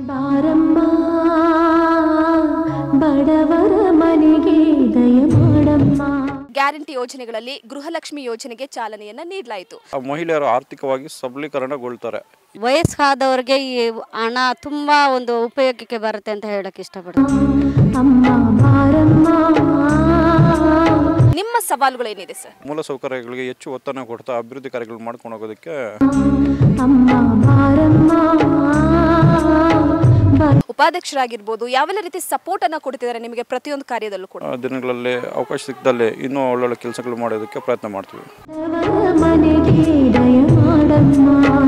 ಬಾರಮ್ಮ ಬಡವರ ಮನೆಗೆ ದಯ ಮಾಡಮ್ಮ ಗ್ಯಾರಂಟಿ ಯೋಜನೆಗಳಲ್ಲಿ ಗೃಹಲಕ್ಷ್ಮಿ ಯೋಜನೆಗೆ ಚಾಲನೆಯನ್ನ ನೀಡಲಾಯಿತು ಆ ಮಹಿಳೆಯರು ಆರ್ಥಿಕವಾಗಿ ಸಬಲೀಕರಣಗೊಳ್ತಾರೆ ವಯಸ್ಸಾದವ್ರಿಗೆ ಈ ಹಣ ತುಂಬ ಒಂದು ಉಪಯೋಗಕ್ಕೆ ಬರುತ್ತೆ ಅಂತ ಹೇಳಕ್ಕೆ ಇಷ್ಟಪಡ್ತೀನಿ ಅಮ್ಮ ಬಾರಮ್ಮ ನಿಮ್ಮ ಸವಾಲುಗಳೇನಿದೆ ಸರ್ ಮೂಲ ಸೌಕರ್ಯಗಳಿಗೆ ಹೆಚ್ಚು ಒತ್ತನ್ನು ಕೊಡ್ತಾ ಅಭಿವೃದ್ಧಿ ಕಾರ್ಯಗಳು ಮಾಡ್ಕೊಂಡು ಹೋಗೋದಕ್ಕೆ ಅಮ್ಮ ಬಾರಮ್ಮ ಬ ಉಪಾಧ್ಯಕ್ಷರಾಗಿರ್ಬೋದು ಯಾವೆಲ್ಲ ರೀತಿ ಸಪೋರ್ಟ್ ಅನ್ನ ಕೊಡ್ತಿದ್ದಾರೆ ನಿಮಗೆ ಪ್ರತಿಯೊಂದು ಕಾರ್ಯದಲ್ಲೂ ಕೂಡ ಆ ದಿನಗಳಲ್ಲಿ ಅವಕಾಶ ಸಿಕ್ಕದಲ್ಲಿ ಇನ್ನೂ ಒಳ್ಳೊಳ್ಳೆ ಕೆಲಸಗಳು ಮಾಡೋದಕ್ಕೆ ಪ್ರಯತ್ನ ಮಾಡ್ತೀವಿ ಬಡವರ ಮನೆಗೆ ದಯ ಮಾಡಮ್ಮ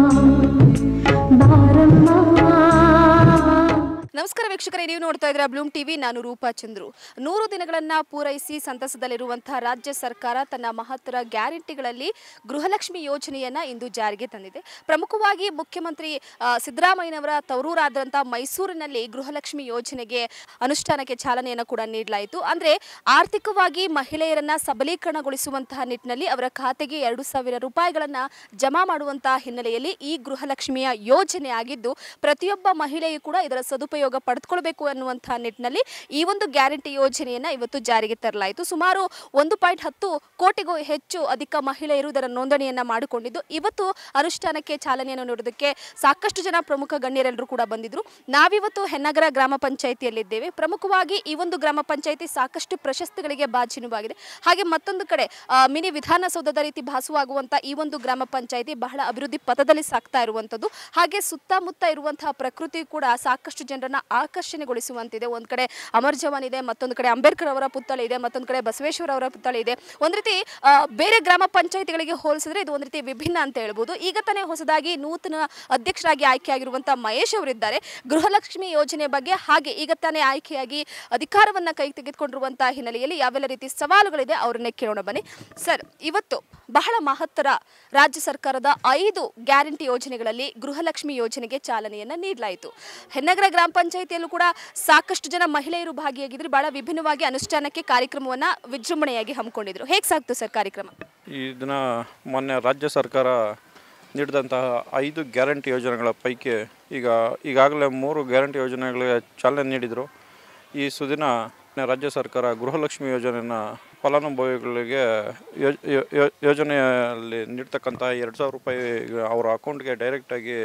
ಬಾರಮ್ಮ ನಮಸ್ಕಾರ ವೀಕ್ಷಕರೇ ನೀವು ನೋಡ್ತಾ ಇದ್ದೀರಾ ಬ್ಲೂಮ್ ಟಿವಿ ನಾನು ರೂಪಾ ಚಂದ್ರು ನೂರು ದಿನಗಳನ್ನ ಪೂರೈಸಿ ಸಂತಸದಲ್ಲಿರುವಂತಹ ರಾಜ್ಯ ಸರ್ಕಾರ ತನ್ನ ಮಹತ್ತರ ಗ್ಯಾರಂಟಿಗಳಲ್ಲಿ ಗೃಹಲಕ್ಷ್ಮಿ ಯೋಜನೆಯನ್ನ ಇಂದು ಜಾರಿಗೆ ತಂದಿದೆ ಪ್ರಮುಖವಾಗಿ ಮುಖ್ಯಮಂತ್ರಿ ಆ, ಸಿದ್ದರಾಮಯ್ಯನವರ ತವರೂರಾದಂತಹ ಮೈಸೂರಿನಲ್ಲಿ ಗೃಹಲಕ್ಷ್ಮಿ ಯೋಜನೆಗೆ ಅನುಷ್ಠಾನಕ್ಕೆ ಚಾಲನೆಯನ್ನು ಕೂಡ ನೀಡಲಾಯಿತು ಅಂದ್ರೆ ಆರ್ಥಿಕವಾಗಿ ಮಹಿಳೆಯರನ್ನ ಸಬಲೀಕರಣಗೊಳಿಸುವಂತಹ ನಿಟ್ಟಿನಲ್ಲಿ ಅವರ ಖಾತೆಗೆ ಎರಡು ಸಾವಿರ ರೂಪಾಯಿಗಳನ್ನ ಜಮಾ ಮಾಡುವಂತಹ ಹಿನ್ನೆಲೆಯಲ್ಲಿ ಈ ಗೃಹಲಕ್ಷ್ಮಿಯ ಯೋಜನೆ ಆಗಿದ್ದು ಪ್ರತಿಯೊಬ್ಬ ಮಹಿಳೆಯೂ ಕೂಡ ಇದರ ಸದುಪಯೋಗ ಪಡೆದುಕೊಳ್ಬೇಕು ಅನ್ನುವಂತಹ ನಿಟ್ಟಿನಲ್ಲಿ ಈ ಒಂದು ಗ್ಯಾರಂಟಿ ಯೋಜನೆಯನ್ನ ಇವತ್ತು ಜಾರಿಗೆ ತರಲಾಯಿತು ಸುಮಾರು ಒಂದು ಪಾಯಿಂಟ್ ಹತ್ತು ಕೋಟಿಗೂ ಹೆಚ್ಚು ಅಧಿಕ ಮಹಿಳೆಯರು ಇದರ ನೋಂದಣಿಯನ್ನ ಮಾಡಿಕೊಂಡಿದ್ದು ಇವತ್ತು ಅನುಷ್ಠಾನಕ್ಕೆ ಚಾಲನೆಯನ್ನು ನೀಡೋದಕ್ಕೆ ಸಾಕಷ್ಟು ಜನ ಪ್ರಮುಖ ಗಣ್ಯರೆಲ್ಲರೂ ಕೂಡ ಬಂದಿದ್ರು ನಾವಿವತ್ತು ಹೆನ್ನಗರ ಗ್ರಾಮ ಪಂಚಾಯಿತಿಯಲ್ಲಿದ್ದೇವೆ ಪ್ರಮುಖವಾಗಿ ಈ ಒಂದು ಗ್ರಾಮ ಪಂಚಾಯಿತಿ ಸಾಕಷ್ಟು ಪ್ರಶಸ್ತಿಗಳಿಗೆ ಬಾಜಿನವಾಗಿದೆ ಹಾಗೆ ಮತ್ತೊಂದು ಕಡೆ ಆ, ಮಿನಿ ವಿಧಾನಸೌಧದ ರೀತಿ ಭಾಸವಾಗುವಂತ ಈ ಒಂದು ಗ್ರಾಮ ಪಂಚಾಯಿತಿ ಬಹಳ ಅಭಿವೃದ್ಧಿ ಪಥದಲ್ಲಿ ಸಾಗ್ತಾ ಇರುವಂತದ್ದು ಹಾಗೆ ಸುತ್ತಮುತ್ತ ಇರುವಂತಹ ಪ್ರಕೃತಿ ಕೂಡ ಸಾಕಷ್ಟು ಜನರನ್ನ ಆಕರ್ಷಣೆಗೊಳಿಸುವಂತಿದೆ ಒಂದ್ ಕಡೆ ಅಮರ್ ಜವಾನ್ ಇದೆ ಮತ್ತೊಂದು ಕಡೆ ಅಂಬೇಡ್ಕರ್ ಅವರ ಪುತ್ಥಳಿ ಇದೆ ಮತ್ತೊಂದು ಕಡೆ ಬಸವೇಶ್ವರ ಅವರ ಪುತ್ಥಳಿ ಇದೆ ಒಂದ್ ರೀತಿ ಆ, ಬೇರೆ ಗ್ರಾಮ ಪಂಚಾಯಿತಿಗಳಿಗೆ ಹೋಲಿಸಿದ್ರೆ ಇದು ಒಂದ್ ರೀತಿ ವಿಭಿನ್ನ ಅಂತ ಹೇಳ್ಬೋದು ಈಗ ತಾನೇ ಹೊಸದಾಗಿ ನೂತನ ಅಧ್ಯಕ್ಷರಾಗಿ ಆಯ್ಕೆಯಾಗಿರುವಂತಹ ಮಹೇಶ್ ಅವರಿದ್ದಾರೆ ಗೃಹಲಕ್ಷ್ಮಿ ಯೋಜನೆ ಬಗ್ಗೆ ಹಾಗೆ ಈಗ ತಾನೇ ಆಯ್ಕೆಯಾಗಿ ಅಧಿಕಾರವನ್ನ ಕೈ ತೆಗೆದುಕೊಂಡಿರುವಂತಹ ಹಿನ್ನೆಲೆಯಲ್ಲಿ ಯಾವೆಲ್ಲ ರೀತಿ ಸವಾಲುಗಳಿದೆ ಅವರನ್ನೇ ಕೇಳೋಣ ಬನ್ನಿ ಸರ್ ಇವತ್ತು ಬಹಳ ಮಹತ್ತರ ರಾಜ್ಯ ಸರ್ಕಾರದ ಐದು ಗ್ಯಾರಂಟಿ ಯೋಜನೆಗಳಲ್ಲಿ ಗೃಹಲಕ್ಷ್ಮಿ ಯೋಜನೆಗೆ ಚಾಲನೆಯನ್ನ ನೀಡಲಾಯಿತು ಹೆನ್ನಗರ ಗ್ರಾಮ ಪಂಚಾಯಿತಿಯಲ್ಲೂ ಕೂಡ ಸಾಕಷ್ಟು ಜನ ಮಹಿಳೆಯರು ಭಾಗಿಯಾಗಿದ್ರು ಬಹಳ ವಿಭಿನ್ನವಾಗಿ ಅನುಷ್ಠಾನಕ್ಕೆ ಕಾರ್ಯಕ್ರಮವನ್ನ ವಿಜೃಂಭಣೆಯಾಗಿ ಹಮ್ಮಿಕೊಂಡಿದ್ರು ಹೇಗೆ ಸಾಕ್ತು ಸರ್ ಕಾರ್ಯಕ್ರಮ ಈ ದಿನ ಮೊನ್ನೆ ರಾಜ್ಯ ಸರ್ಕಾರ ನೀಡಿದಂತಹ ಐದು ಗ್ಯಾರಂಟಿ ಯೋಜನೆಗಳ ಪೈಕಿ ಈಗ ಈಗಾಗಲೇ ಮೂರು ಗ್ಯಾರಂಟಿ ಯೋಜನೆಗಳಿಗೆ ಚಾಲನೆ ನೀಡಿದರು ಈ ಸುದಿನ ರಾಜ್ಯ ಸರ್ಕಾರ ಗೃಹಲಕ್ಷ್ಮಿ ಯೋಜನೆಯನ್ನು ಫಲಾನುಭವಿಗಳಿಗೆ ಯೋ- ಯೋ- ಯೋ- ಯೋಜನೆಯಲ್ಲಿ ನೀಡ್ತಕ್ಕಂಥ ಎರಡು ಸಾವಿರ ರೂಪಾಯಿ ಅವರ ಅಕೌಂಟ್ಗೆ ಡೈರೆಕ್ಟಾಗಿ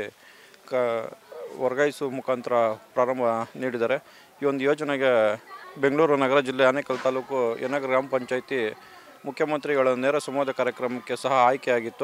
ಕ ವರ್ಗಾಯಿಸುವ ಮುಖಾಂತರ ಪ್ರಾರಂಭ ನೀಡಿದ್ದಾರೆ ಈ ಒಂದು ಯೋಜನೆಗೆ ಬೆಂಗಳೂರು ನಗರ ಜಿಲ್ಲೆ ಆನೇಕಲ್ ತಾಲೂಕು ಯನಗರ ಗ್ರಾಮ ಪಂಚಾಯಿತಿ ಮುಖ್ಯಮಂತ್ರಿಗಳ ನೇರ ಸಂವಾದ ಕಾರ್ಯಕ್ರಮಕ್ಕೆ ಸಹ ಆಯ್ಕೆಯಾಗಿತ್ತು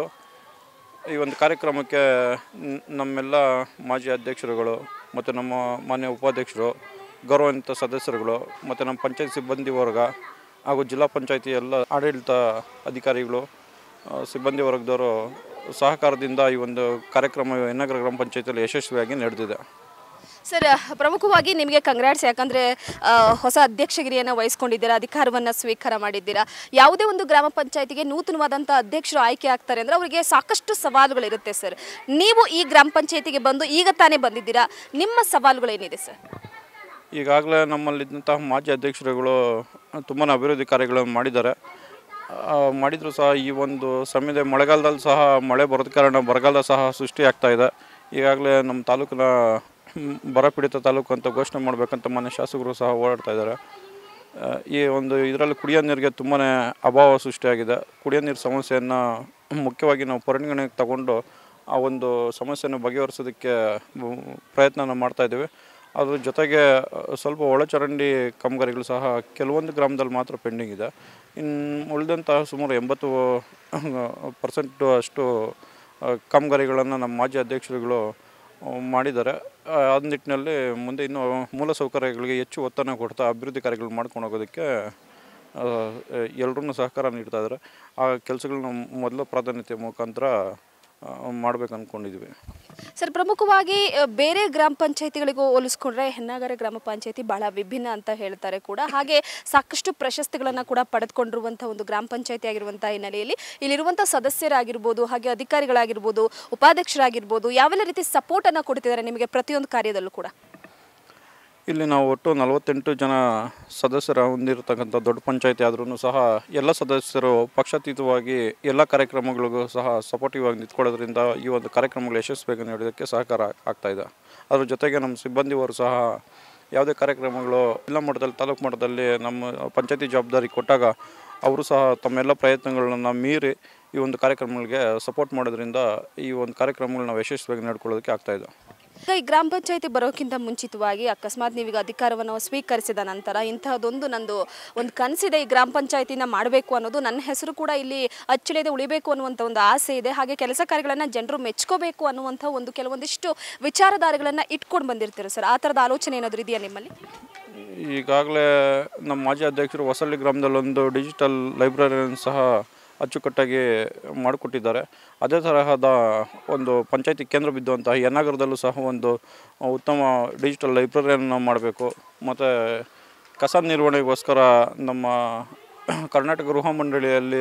ಈ ಒಂದು ಕಾರ್ಯಕ್ರಮಕ್ಕೆ ನ್- ನಮ್ಮೆಲ್ಲ ಮಾಜಿ ಅಧ್ಯಕ್ಷರುಗಳು ಮತ್ತು ನಮ್ಮ ಮಾನ್ಯ ಉಪಾಧ್ಯಕ್ಷರು ಗೌರವಾನ್ವಿತ ಸದಸ್ಯರುಗಳು ಮತ್ತು ನಮ್ಮ ಪಂಚಾಯತ್ ಸಿಬ್ಬಂದಿ ವರ್ಗ ಹಾಗೂ ಜಿಲ್ಲಾ ಪಂಚಾಯತಿ ಎಲ್ಲ ಆಡಳಿತ ಅಧಿಕಾರಿಗಳು ಆ, ಸಿಬ್ಬಂದಿ ವರ್ಗದವರು ಸಹಕಾರದಿಂದ ಈ ಒಂದು ಕಾರ್ಯಕ್ರಮ ಯನ್ನಗರ ಗ್ರಾಮ ಪಂಚಾಯತಿಯಲ್ಲಿ ಯಶಸ್ವಿಯಾಗಿ ನಡೆದಿದೆ ಸರ್ ಪ್ರಮುಖವಾಗಿ ನಿಮಗೆ ಕಂಗ್ರಾಟ್ಸ್ ಯಾಕಂದ್ರೆ ಆ, ಹೊಸ ಅಧ್ಯಕ್ಷಗಿರಿಯನ್ನು ವಹಿಸ್ಕೊಂಡಿದ್ದೀರಾ ಅಧಿಕಾರವನ್ನು ಸ್ವೀಕಾರ ಮಾಡಿದ್ದೀರಾ ಯಾವುದೇ ಒಂದು ಗ್ರಾಮ ಪಂಚಾಯತಿಗೆ ನೂತನವಾದಂಥ ಅಧ್ಯಕ್ಷರು ಆಯ್ಕೆ ಆಗ್ತಾರೆ ಅಂದರೆ ಅವರಿಗೆ ಸಾಕಷ್ಟು ಸವಾಲುಗಳಿರುತ್ತೆ ಸರ್ ನೀವು ಈ ಗ್ರಾಮ ಪಂಚಾಯತಿಗೆ ಬಂದು ಈಗ ತಾನೇ ಬಂದಿದ್ದೀರಾ ನಿಮ್ಮ ಸವಾಲುಗಳೇನಿದೆ ಸರ್ ಈಗಾಗಲೇ ನಮ್ಮಲ್ಲಿದ್ದಂತಹ ಮಾಜಿ ಅಧ್ಯಕ್ಷರುಗಳು ತುಂಬಾ ಅಭಿವೃದ್ಧಿ ಕಾರ್ಯಗಳನ್ನು ಮಾಡಿದ್ದಾರೆ ಆ, ಮಾಡಿದರೂ ಸಹ ಈ ಒಂದು ಸಮಯದ ಮಳೆಗಾಲದಲ್ಲಿ ಸಹ ಮಳೆ ಬರೋದ ಕಾರಣ ಬರಗಾಲ ಸಹ ಸೃಷ್ಟಿಯಾಗ್ತಾ ಇದೆ ಈಗಾಗಲೇ ನಮ್ಮ ತಾಲೂಕಿನ ಮ್, ಬರಪೀಡಿತ ತಾಲೂಕು ಅಂತ ಘೋಷಣೆ ಮಾಡಬೇಕಂತ ಮನೆ ಶಾಸಕರು ಸಹ ಓಡಾಡ್ತಾ ಇದ್ದಾರೆ ಆ, ಈ ಒಂದು ಇದರಲ್ಲಿ ಕುಡಿಯೋ ನೀರಿಗೆ ತುಂಬಾ ಅಭಾವ ಸೃಷ್ಟಿಯಾಗಿದೆ ಕುಡಿಯೋ ನೀರು ಸಮಸ್ಯೆಯನ್ನು ಮುಖ್ಯವಾಗಿ ನಾವು ಪರಿಗಣನೆಗೆ ತಗೊಂಡು ಆ ಒಂದು ಸಮಸ್ಯೆಯನ್ನು ಬಗೆಹರಿಸೋದಕ್ಕೆ ಮ್, ಪ್ರಯತ್ನನ ಮಾಡ್ತಾ ಇದ್ದೀವಿ ಅದ್ರ ಜೊತೆಗೆ ಆ, ಸ್ವಲ್ಪ ಒಳಚರಂಡಿ ಕಾಮಗಾರಿಗಳು ಸಹ ಕೆಲವೊಂದು ಗ್ರಾಮದಲ್ಲಿ ಮಾತ್ರ ಪೆಂಡಿಂಗ್ ಇದೆ ಇನ್ನು ಉಳಿದಂತಹ ಸುಮಾರು ಎಂಬತ್ತು ಪರ್ಸೆಂಟ್ ಅಷ್ಟು ಆ, ಕಾಮಗಾರಿಗಳನ್ನು ನಮ್ಮ ಮಾಜಿ ಅಧ್ಯಕ್ಷರುಗಳು ಆ, ಮಾಡಿದ್ದಾರೆ ಆ, ಆ ನಿಟ್ಟಿನಲ್ಲಿ ಮುಂದೆ ಇನ್ನೂ ಮೂಲ ಸೌಕರ್ಯಗಳಿಗೆ ಹೆಚ್ಚು ಒತ್ತನ್ನು ಕೊಡ್ತಾ ಅಭಿವೃದ್ಧಿ ಕಾರ್ಯಗಳು ಮಾಡ್ಕೊಂಡು ಹೋಗೋದಕ್ಕೆ ಎಲ್ಲರೂ ಸಹಕಾರ ನೀಡ್ತಾ ಇದ್ದಾರೆ ಆ ಕೆಲಸಗಳನ್ನ ಮೊದಲ ಪ್ರಾಧಾನ್ಯತೆ ಮುಖಾಂತರ ಮಾಡ್ಬೇಕು ಅಂದ್ಕೊಂಡಿದ್ವಿ ಸರ್ ಪ್ರಮುಖವಾಗಿ ಆ, ಬೇರೆ ಗ್ರಾಮ ಪಂಚಾಯತಿಗಳಿಗೂ ಹೋಲಿಸ್ಕೊಂಡ್ರೆ ಹೆನ್ನಾಗರ ಗ್ರಾಮ ಪಂಚಾಯತಿ ಬಹಳ ವಿಭಿನ್ನ ಅಂತ ಹೇಳ್ತಾರೆ ಕೂಡ ಹಾಗೆ ಸಾಕಷ್ಟು ಪ್ರಶಸ್ತಿಗಳನ್ನು ಕೂಡ ಪಡೆದುಕೊಂಡಿರುವಂಥ ಒಂದು ಗ್ರಾಮ ಪಂಚಾಯತಿ ಆಗಿರುವಂಥ ಹಿನ್ನೆಲೆಯಲ್ಲಿ ಇಲ್ಲಿರುವಂಥ ಸದಸ್ಯರಾಗಿರ್ಬೋದು ಹಾಗೆ ಅಧಿಕಾರಿಗಳಾಗಿರ್ಬೋದು ಉಪಾಧ್ಯಕ್ಷರಾಗಿರ್ಬೋದು ಯಾವೆಲ್ಲ ರೀತಿ ಸಪೋರ್ಟನ್ನು ಕೊಡ್ತಿದ್ದಾರೆ ನಿಮಗೆ ಪ್ರತಿಯೊಂದು ಕಾರ್ಯದಲ್ಲೂ ಕೂಡ ಇಲ್ಲಿ ನಾವು ಒಟ್ಟು ನಲವತ್ತೆಂಟು ಜನ ಸದಸ್ಯರ ಹೊಂದಿರತಕ್ಕಂಥ ದೊಡ್ಡ ಪಂಚಾಯತಿ ಆದ್ರೂ ಸಹ ಎಲ್ಲ ಸದಸ್ಯರು ಪಕ್ಷಾತೀತವಾಗಿ ಎಲ್ಲ ಕಾರ್ಯಕ್ರಮಗಳಿಗೂ ಸಹ ಸಪೋರ್ಟಿವ್ ಆಗಿ ನಿಂತ್ಕೊಳ್ಳೋದ್ರಿಂದ ಈ ಒಂದು ಕಾರ್ಯಕ್ರಮಗಳು ಯಶಸ್ವಿಯಾಗಿ ನೀಡೋದಕ್ಕೆ ಸಹಕಾರ ಆಗ್ತಾ ಇದೆ ಅದ್ರ ಜೊತೆಗೆ ನಮ್ಮ ಸಿಬ್ಬಂದಿಯವರು ಸಹ ಯಾವುದೇ ಕಾರ್ಯಕ್ರಮಗಳು ಜಿಲ್ಲಾ ಮಟ್ಟದಲ್ಲಿ ತಾಲೂಕು ಮಟ್ಟದಲ್ಲಿ ನಮ್ಮ ಪಂಚಾಯತಿ ಜವಾಬ್ದಾರಿ ಕೊಟ್ಟಾಗ ಅವರು ಸಹ ತಮ್ಮೆಲ್ಲ ಪ್ರಯತ್ನಗಳನ್ನ ಮೀರಿ ಈ ಒಂದು ಕಾರ್ಯಕ್ರಮಗಳಿಗೆ ಸಪೋರ್ಟ್ ಮಾಡೋದ್ರಿಂದ ಈ ಒಂದು ಕಾರ್ಯಕ್ರಮಗಳನ್ನ ನಾವು ಯಶಸ್ವಿಯಾಗಿ ನಡ್ಕೊಳ್ಳೋದಕ್ಕೆ ಆಗ್ತಾಯಿದೆ ಈಗ ಈ ಗ್ರಾಮ ಪಂಚಾಯತಿ ಬರೋಕ್ಕಿಂತ ಮುಂಚಿತವಾಗಿ ಅಕಸ್ಮಾತ್ ನೀವೀಗ ಅಧಿಕಾರವನ್ನು ಸ್ವೀಕರಿಸಿದ ನಂತರ ಇಂತಹದೊಂದು ನಂದು ಒಂದು ಕನಸಿದೆ ಈ ಗ್ರಾಮ ಪಂಚಾಯತಿನ ಮಾಡಬೇಕು ಅನ್ನೋದು ನನ್ನ ಹೆಸರು ಕೂಡ ಇಲ್ಲಿ ಅಚ್ಚಳಿಯದೆ ಉಳಿಬೇಕು ಅನ್ನುವಂಥ ಒಂದು ಆಸೆ ಇದೆ ಹಾಗೆ ಕೆಲಸ ಕಾರ್ಯಗಳನ್ನು ಜನರು ಮೆಚ್ಕೋಬೇಕು ಅನ್ನುವಂಥ ಒಂದು ಕೆಲವೊಂದಿಷ್ಟು ವಿಚಾರಧಾರೆಗಳನ್ನು ಇಟ್ಕೊಂಡು ಬಂದಿರ್ತೀರ ಸರ್ ಆ ಥರದ ಆಲೋಚನೆ ಏನಾದರೂ ಇದೆಯಾ ನಿಮ್ಮಲ್ಲಿ ಈಗಾಗಲೇ ನಮ್ಮ ಮಾಜಿ ಅಧ್ಯಕ್ಷರು ಹೊಸಳ್ಳಿ ಗ್ರಾಮದಲ್ಲಿ ಒಂದು ಡಿಜಿಟಲ್ ಲೈಬ್ರರಿಯನ್ನು ಸಹ ಅಚ್ಚುಕಟ್ಟಾಗಿ ಮಾಡಿಕೊಟ್ಟಿದ್ದಾರೆ ಅದೇ ತರಹದ ಒಂದು ಪಂಚಾಯತಿ ಕೇಂದ್ರ ಬಿದ್ದುವಂತಹ ಯನ್ನಗರದಲ್ಲೂ ಸಹ ಒಂದು ಉತ್ತಮ ಡಿಜಿಟಲ್ ಲೈಬ್ರರಿಯನ್ನು ಮಾಡಬೇಕು ಮತ್ತು ಕಸ ನಿರ್ವಹಣೆಗೋಸ್ಕರ ನಮ್ಮ ಕರ್ನಾಟಕ ಗೃಹ ಮಂಡಳಿಯಲ್ಲಿ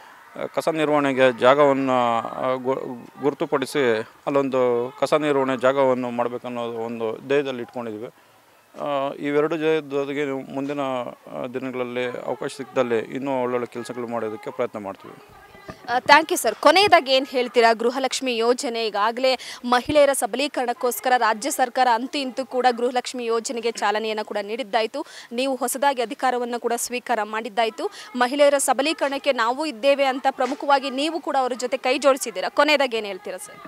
ಕಸ ನಿರ್ವಹಣೆಗೆ ಜಾಗವನ್ನು ಗುರುತುಪಡಿಸಿ ಅಲ್ಲೊಂದು ಕಸ ನಿರ್ವಹಣೆ ಜಾಗವನ್ನು ಮಾಡಬೇಕನ್ನೋದು ಒಂದು ಧ್ಯೇಯದಲ್ಲಿ ಇಟ್ಕೊಂಡಿದ್ವಿ ಆ, ಇವೆರಡು ಜೊತೆಗೆ ಮುಂದಿನ ಆ, ದಿನಗಳಲ್ಲಿ ಅವಕಾಶ ಸಿಕ್ಕದಲ್ಲಿ ಇನ್ನೂ ಒಳ್ಳೊಳ್ಳೆ ಕೆಲಸಗಳು ಮಾಡೋದಕ್ಕೆ ಪ್ರಯತ್ನ ಮಾಡ್ತೀವಿ ಥ್ಯಾಂಕ್ ಯು ಸರ್ ಕೊನೆಯದಾಗಿ ಏನು ಹೇಳ್ತೀರಾ ಗೃಹಲಕ್ಷ್ಮಿ ಯೋಜನೆ ಈಗಾಗಲೇ ಮಹಿಳೆಯರ ಸಬಲೀಕರಣಕ್ಕೋಸ್ಕರ ರಾಜ್ಯ ಸರ್ಕಾರ ಅಂತೂ ಇಂತೂ ಕೂಡ ಗೃಹಲಕ್ಷ್ಮಿ ಯೋಜನೆಗೆ ಚಾಲನೆಯನ್ನು ಕೂಡ ನೀಡಿದ್ದಾಯಿತು ನೀವು ಹೊಸದಾಗಿ ಅಧಿಕಾರವನ್ನು ಕೂಡ ಸ್ವೀಕಾರ ಮಾಡಿದ್ದಾಯಿತು ಮಹಿಳೆಯರ ಸಬಲೀಕರಣಕ್ಕೆ ನಾವು ಇದ್ದೇವೆ ಅಂತ ಪ್ರಮುಖವಾಗಿ ನೀವು ಕೂಡ ಅವರ ಜೊತೆ ಕೈ ಜೋಡಿಸಿದ್ದೀರಾ ಕೊನೆಯದಾಗಿ ಏನು ಹೇಳ್ತೀರಾ ಸರ್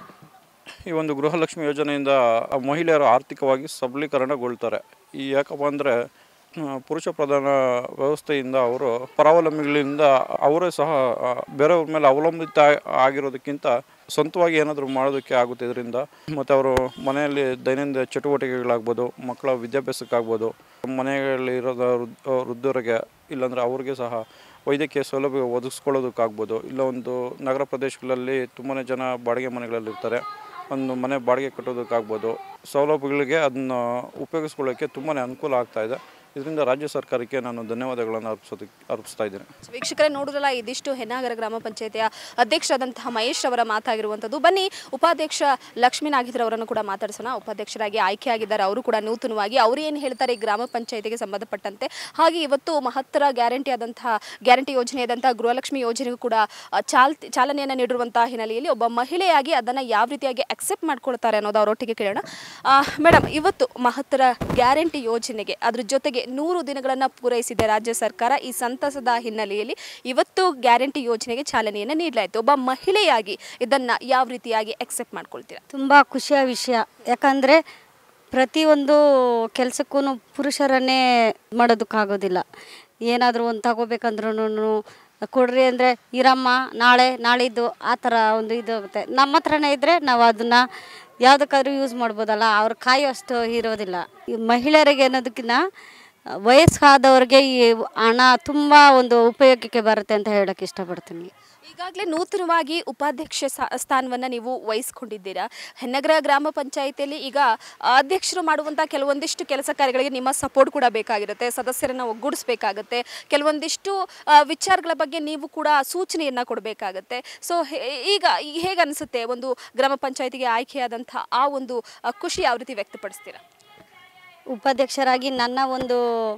ಈ ಒಂದು ಗೃಹಲಕ್ಷ್ಮಿ ಯೋಜನೆಯಿಂದ ಆ ಮಹಿಳೆಯರು ಆರ್ಥಿಕವಾಗಿ ಸಬಲೀಕರಣಗೊಳ್ತಾರೆ ಈ ಯಾಕಪ್ಪ ಅಂದರೆ ಪುರುಷ ಪ್ರಧಾನ ವ್ಯವಸ್ಥೆಯಿಂದ ಅವರು ಪರಾವಲಂಬಿಗಳಿಂದ ಅವರೇ ಸಹ ಆ, ಬೇರೆಯವ್ರ ಮೇಲೆ ಅವಲಂಬಿತ ಆಗಿರೋದಕ್ಕಿಂತ ಸ್ವಂತವಾಗಿ ಏನಾದರೂ ಮಾಡೋದಕ್ಕೆ ಆಗುತ್ತೆ ಇದರಿಂದ ಮತ್ತು ಅವರು ಮನೆಯಲ್ಲಿ ದೈನಂದಿನ ಚಟುವಟಿಕೆಗಳಾಗ್ಬೋದು ಮಕ್ಕಳ ವಿದ್ಯಾಭ್ಯಾಸಕ್ಕಾಗ್ಬೋದು ಮನೆಯಲ್ಲಿ ಇರೋದ ವೃದ್ಧ ವೃದ್ಧರಿಗೆ ಇಲ್ಲಾಂದರೆ ಅವ್ರಿಗೆ ಸಹ ವೈದ್ಯಕೀಯ ಸೌಲಭ್ಯ ಒದಗಿಸ್ಕೊಳ್ಳೋದಕ್ಕಾಗ್ಬೋದು ಇಲ್ಲ ಒಂದು ನಗರ ಪ್ರದೇಶಗಳಲ್ಲಿ ತುಂಬಾ ಜನ ಬಾಡಿಗೆ ಮನೆಗಳಲ್ಲಿರ್ತಾರೆ ಒಂದು ಮನೆ ಬಾಡಿಗೆ ಕಟ್ಟೋದಕ್ಕಾಗ್ಬೋದು ಸೌಲಭ್ಯಗಳಿಗೆ ಅದನ್ನು ಉಪಯೋಗಿಸ್ಕೊಳ್ಳೋಕ್ಕೆ ತುಂಬಾ ಅನುಕೂಲ ಆಗ್ತಾ ಇದೆ ಇದರಿಂದ ರಾಜ್ಯ ಸರ್ಕಾರಕ್ಕೆ ನಾನು ಧನ್ಯವಾದಗಳನ್ನು ಅರ್ಪಿಸೋದಕ್ಕೆ ಅರ್ಪಿಸ್ತಾ ಇದ್ದೇನೆ ಸೊ ವೀಕ್ಷಕರೇ ನೋಡಿದ್ರಲ್ಲ ಇದಿಷ್ಟು ಹೆನ್ನಾಗರ ಗ್ರಾಮ ಪಂಚಾಯತಿಯ ಅಧ್ಯಕ್ಷರಾದಂತಹ ಮಹೇಶ್ ಅವರ ಮಾತಾಗಿರುವಂಥದ್ದು ಬನ್ನಿ ಉಪಾಧ್ಯಕ್ಷ ಲಕ್ಷ್ಮೀ ನಾಗಿದ್ರ ಅವರನ್ನು ಕೂಡ ಮಾತಾಡಿಸೋಣ ಉಪಾಧ್ಯಕ್ಷರಾಗಿ ಆಯ್ಕೆಯಾಗಿದ್ದಾರೆ ಅವರು ಕೂಡ ನೂತನವಾಗಿ ಅವರು ಏನು ಹೇಳ್ತಾರೆ ಈ ಗ್ರಾಮ ಪಂಚಾಯತಿಗೆ ಸಂಬಂಧಪಟ್ಟಂತೆ ಹಾಗೆ ಇವತ್ತು ಮಹತ್ತರ ಗ್ಯಾರಂಟಿ ಆದಂತಹ ಗ್ಯಾರಂಟಿ ಯೋಜನೆಯಾದಂತಹ ಗೃಹಲಕ್ಷ್ಮಿ ಯೋಜನೆಗೂ ಕೂಡ ಆ, ಚಾಲ್ ಚಾಲನೆಯನ್ನು ನೀಡಿರುವಂತಹ ಹಿನ್ನೆಲೆಯಲ್ಲಿ ಒಬ್ಬ ಮಹಿಳೆಯಾಗಿ ಅದನ್ನು ಯಾವ ರೀತಿಯಾಗಿ ಅಕ್ಸೆಪ್ಟ್ ಮಾಡ್ಕೊಳ್ತಾರೆ ಅನ್ನೋದು ಅವರೊಟ್ಟಿಗೆ ಕೇಳೋಣ ಮೇಡಮ್ ಇವತ್ತು ಮಹತ್ತರ ಗ್ಯಾರಂಟಿ ಯೋಜನೆಗೆ ಅದ್ರ ಜೊತೆಗೆ ನೂರು ದಿನಗಳನ್ನು ಪೂರೈಸಿದೆ ರಾಜ್ಯ ಸರ್ಕಾರ ಈ ಸಂತಸದ ಹಿನ್ನೆಲೆಯಲ್ಲಿ ಇವತ್ತು ಗ್ಯಾರಂಟಿ ಯೋಜನೆಗೆ ಚಾಲನೆಯನ್ನು ನೀಡಲಾಯಿತು ಒಬ್ಬ ಮಹಿಳೆಯಾಗಿ ಇದನ್ನು ಯಾವ ರೀತಿಯಾಗಿ ಅಕ್ಸೆಪ್ಟ್ ಮಾಡ್ಕೊಳ್ತೀರಾ ತುಂಬ ಖುಷಿಯ ವಿಷಯ ಯಾಕಂದರೆ ಪ್ರತಿಯೊಂದು ಕೆಲಸಕ್ಕೂ ಪುರುಷರನ್ನೇ ಮಾಡೋದಕ್ಕಾಗೋದಿಲ್ಲ ಏನಾದರೂ ಒಂದು ತಗೋಬೇಕಂದ್ರೂ ಕೊಡ್ರಿ ಅಂದರೆ ಇರಮ್ಮ ನಾಳೆ ನಾಳಿದ್ದು ಆ ಥರ ಒಂದು ಇದು ಆಗುತ್ತೆ ನಮ್ಮ ಹತ್ರನೇ ಇದ್ದರೆ ನಾವು ಅದನ್ನು ಯಾವುದಕ್ಕಾದ್ರೂ ಯೂಸ್ ಮಾಡ್ಬೋದಲ್ಲ ಅವ್ರು ಕಾಯೋಷ್ಟು ಇರೋದಿಲ್ಲ ಈ ಮಹಿಳೆಯರಿಗೆ ಅನ್ನೋದಕ್ಕಿಂತ ವಯಸ್ಸಾದವ್ರಿಗೆ ಈ ಹಣ ತುಂಬ ಒಂದು ಉಪಯೋಗಕ್ಕೆ ಬರುತ್ತೆ ಅಂತ ಹೇಳೋಕ್ಕೆ ಇಷ್ಟಪಡ್ತೀನಿ ಈಗಾಗಲೇ ನೂತನವಾಗಿ ಉಪಾಧ್ಯಕ್ಷ ಸ- ಸ್ಥಾನವನ್ನ ನೀವು ವಹಿಸ್ಕೊಂಡಿದ್ದೀರಾ ಹೆನ್ನಗರ ಗ್ರಾಮ ಪಂಚಾಯಿತಿಯಲ್ಲಿ ಈಗ ಅಧ್ಯಕ್ಷರು ಮಾಡುವಂಥ ಕೆಲವೊಂದಿಷ್ಟು ಕೆಲಸ ಕಾರ್ಯಗಳಿಗೆ ನಿಮ್ಮ ಸಪೋರ್ಟ್ ಕೂಡ ಬೇಕಾಗಿರುತ್ತೆ ಸದಸ್ಯರನ್ನ ಒಗ್ಗೂಡಿಸ್ಬೇಕಾಗತ್ತೆ ಕೆಲವೊಂದಿಷ್ಟು ಆ, ವಿಚಾರಗಳ ಬಗ್ಗೆ ನೀವು ಕೂಡ ಸೂಚನೆಯನ್ನ ಕೊಡಬೇಕಾಗತ್ತೆ ಸೊ ಈಗ ಈಗ ಹೇಗೆ ಅನಿಸುತ್ತೆ ಒಂದು ಗ್ರಾಮ ಪಂಚಾಯಿತಿಗೆ ಆಯ್ಕೆಯಾದಂಥ ಆ ಒಂದು ಆ, ಖುಷಿ ಯಾವ ರೀತಿ ವ್ಯಕ್ತಪಡಿಸ್ತೀರಾ ಉಪಾಧ್ಯಕ್ಷರಾಗಿ ನನ್ನ ಒಂದು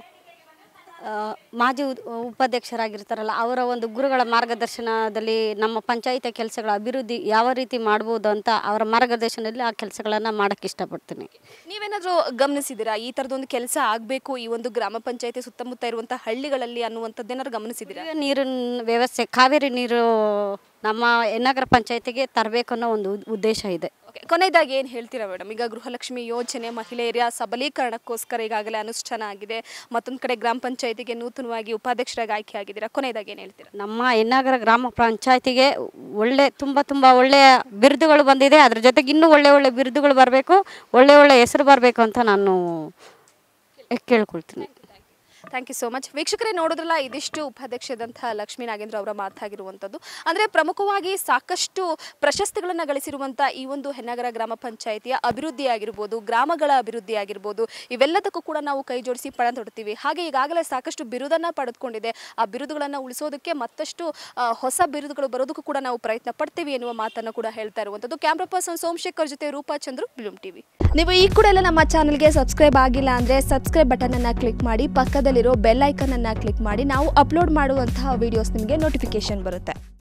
ಆ, ಮಾಜಿ ಉದ್- ಉಪಾಧ್ಯಕ್ಷರಾಗಿರ್ತಾರಲ್ಲ ಅವರ ಒಂದು ಗುರುಗಳ ಮಾರ್ಗದರ್ಶನದಲ್ಲಿ ನಮ್ಮ ಪಂಚಾಯಿತಿಯ ಕೆಲಸಗಳ ಅಭಿವೃದ್ಧಿ ಯಾವ ರೀತಿ ಮಾಡ್ಬೋದು ಅಂತ ಅವರ ಮಾರ್ಗದರ್ಶನದಲ್ಲಿ ಆ ಕೆಲಸಗಳನ್ನು ಮಾಡೋಕ್ಕೆ ಇಷ್ಟಪಡ್ತೀನಿ ನೀವೇನಾದರೂ ಗಮನಿಸಿದ್ದೀರಾ ಈ ಥರದೊಂದು ಕೆಲಸ ಆಗಬೇಕು ಈ ಒಂದು ಗ್ರಾಮ ಪಂಚಾಯಿತಿ ಸುತ್ತಮುತ್ತ ಇರುವಂಥ ಹಳ್ಳಿಗಳಲ್ಲಿ ಅನ್ನುವಂಥದ್ದೇನಾದ್ರು ಗಮನಿಸಿದ್ದೀರಾ ಕುಡಿಯುವ ನೀರಿನ ವ್ಯವಸ್ಥೆ ಕಾವೇರಿ ನೀರು ನಮ್ಮ ಎನ್ನಗರ ಪಂಚಾಯಿತಿಗೆ ತರಬೇಕು ಅನ್ನೋ ಒಂದು ಉದ್- ಉದ್ದೇಶ ಇದೆ ಓಕೆ ಕೊನೆಯದಾಗಿ ಏನು ಹೇಳ್ತೀರಾ ಮೇಡಮ್ ಈಗ ಗೃಹಲಕ್ಷ್ಮಿ ಯೋಜನೆ ಮಹಿಳೆಯರ ಸಬಲೀಕರಣಕ್ಕೋಸ್ಕರ ಈಗಾಗಲೇ ಅನುಷ್ಠಾನ ಆಗಿದೆ ಮತ್ತೊಂದು ಕಡೆ ಗ್ರಾಮ ಪಂಚಾಯತಿಗೆ ನೂತನವಾಗಿ ಉಪಾಧ್ಯಕ್ಷರಾಗಿ ಆಯ್ಕೆ ಆಗಿದ್ದೀರಾ ಕೊನೆಯದಾಗಿ ಏನು ಹೇಳ್ತೀರಾ ನಮ್ಮ ಎನ್ನಗರ ಗ್ರಾಮ ಪಂಚಾಯತಿಗೆ ಒಳ್ಳೆ ತುಂಬ ತುಂಬ ಒಳ್ಳೆಯ ಬಿರುದುಗಳು ಬಂದಿದೆ ಅದ್ರ ಜೊತೆಗೆ ಇನ್ನೂ ಒಳ್ಳೆ ಒಳ್ಳೆ ಬಿರುದುಗಳು ಬರಬೇಕು ಒಳ್ಳೆ ಒಳ್ಳೆ ಹೆಸರು ಬರಬೇಕು ಅಂತ ನಾನು ಕೇಳ್ಕೊಳ್ತೀನಿ ಥ್ಯಾಂಕ್ ಯು ಸೋ ಮಚ್ ವೀಕ್ಷಕರೇ ನೋಡಿದ್ರಲ್ಲ ಇದಿಷ್ಟು ಉಪಾಧ್ಯಕ್ಷದಂತಹ ಲಕ್ಷ್ಮೀ ನಾಗೇಂದ್ರ ಅವರ ಮಾತಾಗಿರುವಂಥದ್ದು ಅಂದರೆ ಪ್ರಮುಖವಾಗಿ ಸಾಕಷ್ಟು ಪ್ರಶಸ್ತಿಗಳನ್ನು ಗಳಿಸಿರುವಂಥ ಈ ಒಂದು ಹೆನ್ನಗರ ಗ್ರಾಮ ಪಂಚಾಯಿತಿಯ ಅಭಿವೃದ್ಧಿ ಆಗಿರ್ಬೋದು ಗ್ರಾಮಗಳ ಅಭಿವೃದ್ಧಿ ಆಗಿರ್ಬೋದು ಇವೆಲ್ಲದಕ್ಕೂ ಕೂಡ ನಾವು ಕೈ ಜೋಡಿಸಿ ಪಣ ತೊಡ್ತೀವಿ ಹಾಗೆ ಈಗಾಗಲೇ ಸಾಕಷ್ಟು ಬಿರುದನ್ನು ಪಡೆದುಕೊಂಡಿದೆ ಆ ಬಿರುದುಗಳನ್ನು ಉಳಿಸೋದಕ್ಕೆ ಮತ್ತಷ್ಟು ಆ, ಹೊಸ ಬಿರುದುಗಳು ಬರೋದಕ್ಕೂ ಕೂಡ ನಾವು ಪ್ರಯತ್ನ ಪಡ್ತೀವಿ ಎನ್ನುವ ಮಾತನ್ನು ಕೂಡ ಹೇಳ್ತಾ ಇರುವಂಥದ್ದು ಕ್ಯಾಮ್ರಾ ಪರ್ಸನ್ ಸೋಮಶೇಖರ್ ಜೊತೆ ರೂಪಾ ಚಂದ್ರು ಬ್ಲೂಮ್ ಟಿವಿ ನೀವು ಈ ಕೂಡ ಎಲ್ಲ ನಮ್ಮ ಚಾನಲ್ಗೆ ಸಬ್ಸ್ಕ್ರೈಬ್ ಆಗಿಲ್ಲ ಅಂದರೆ ಸಬ್ಸ್ಕ್ರೈಬ್ ಬಟನ್ ಅನ್ನ ಕ್ಲಿಕ್ ಮಾಡಿ ಪಕ್ಕದಲ್ಲಿರೋ ಬೆಲ್ ಐಕನ್ ಅನ್ನ ಕ್ಲಿಕ್ ಮಾಡಿ ನಾವು ಅಪ್ಲೋಡ್ ಮಾಡುವಂತಹ ವಿಡಿಯೋಸ್ ನಿಮಗೆ ನೋಟಿಫಿಕೇಶನ್ ಬರುತ್ತೆ